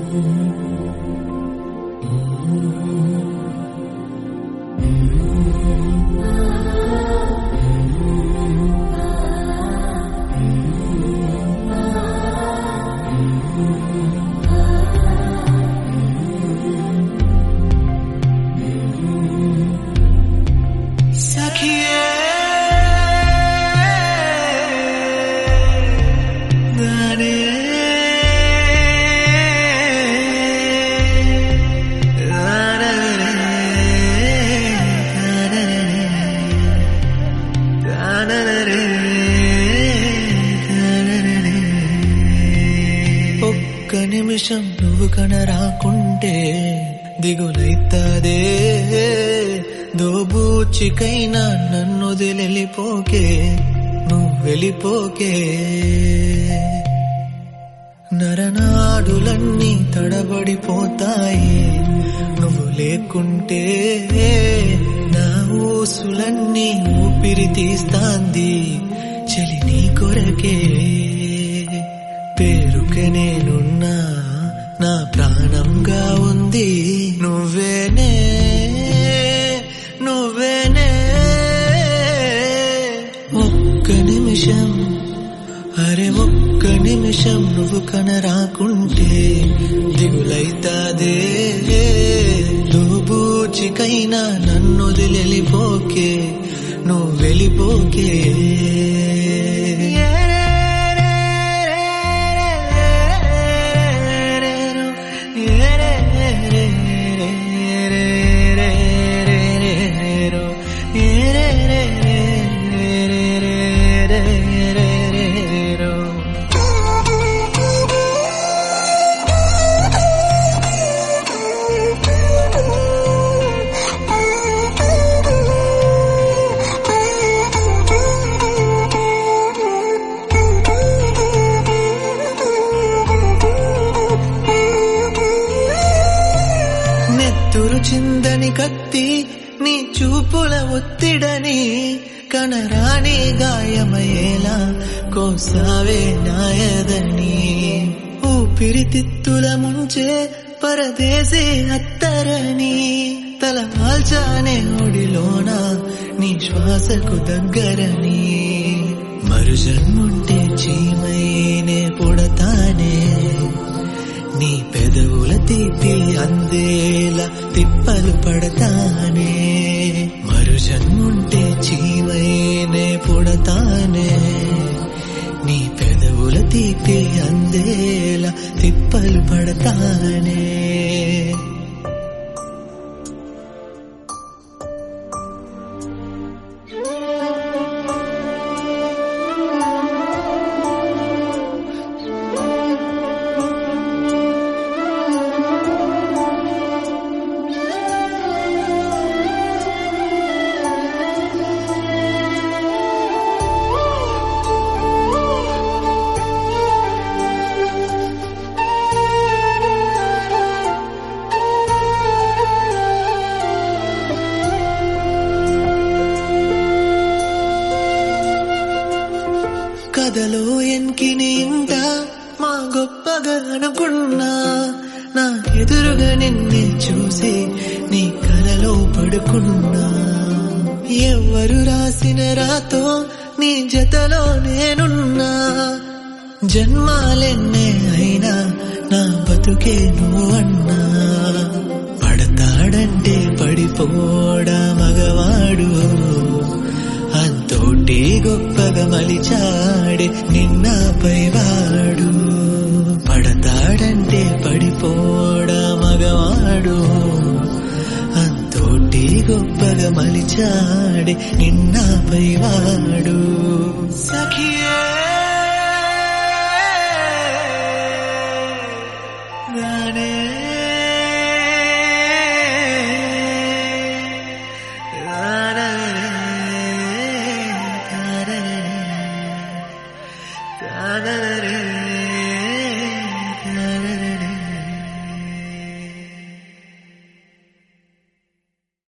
సఖియే గానే గానరే గానరే గానరే గానరే ఒక్క నిమిషం నువ్వు కనరాకుంటే దిగులైతాదే దోబూచికైనా నన్ను వదిలిపోకే నువ్వు వెళ్ళిపోకే నరనాడులన్నీ తడబడిపోతాయి నువ్వు లేకుంటే నా ఊసులన్నీ ఊపిరి తీస్తాంది చెలి నీ కొరకే పేరుకే నేనున్నా నా ప్రాణంగా ఉంది నువ్వేనే నువ్వేనే ఒక్క నిమిషం అరే ఒక్క నిమిషం నువ్వు కనరాకుంటే దిగులైతాదే దూబూచికైనా నన్ను వదిలిపోకే నువ్వు వెళ్ళిపోకే నెత్తురు చిందని కత్తి నీ చూపుల ఒత్తిడని కనరాని గాయమయ్యేలా కోసావే నాయదని ఊపిరితిత్తుల ముంచే పరదేశీ అత్తరని తల మాల్చానే ఒడిలోన నీ శ్వాసకు దగ్గరని మరుజన్ముంటే చీమైనే పుడతానే నీ పెదవుల తీపి అందేలా తిప్పలు పడతానే మరు జన్ముంటే చీవైనే పుడతానే నీ పెదవుల తీపి అందేలా తిప్పలు పడతానే కథలో ఎన్కిని ఇంట మా గొప్పగా అనుకున్నా నా ఎదురుగా నిన్నే చూసి నీ కలలో పడుకున్నా ఎవరు రాసిన రాతో నీ జతలో నేనున్నా జన్మాలెన్నే అయినా నా బతుకే నువ్వన్నా పడతాడంటే పడిపోడా మగవాడు అంతోటి గొప్పగా మలిచాడే నిన్నపై వాడు పడతాడంటే పడిపోడా మగవాడు అంతోటి గొప్పగా మలిచాడే నిన్నపై వాడు సఖియే గానే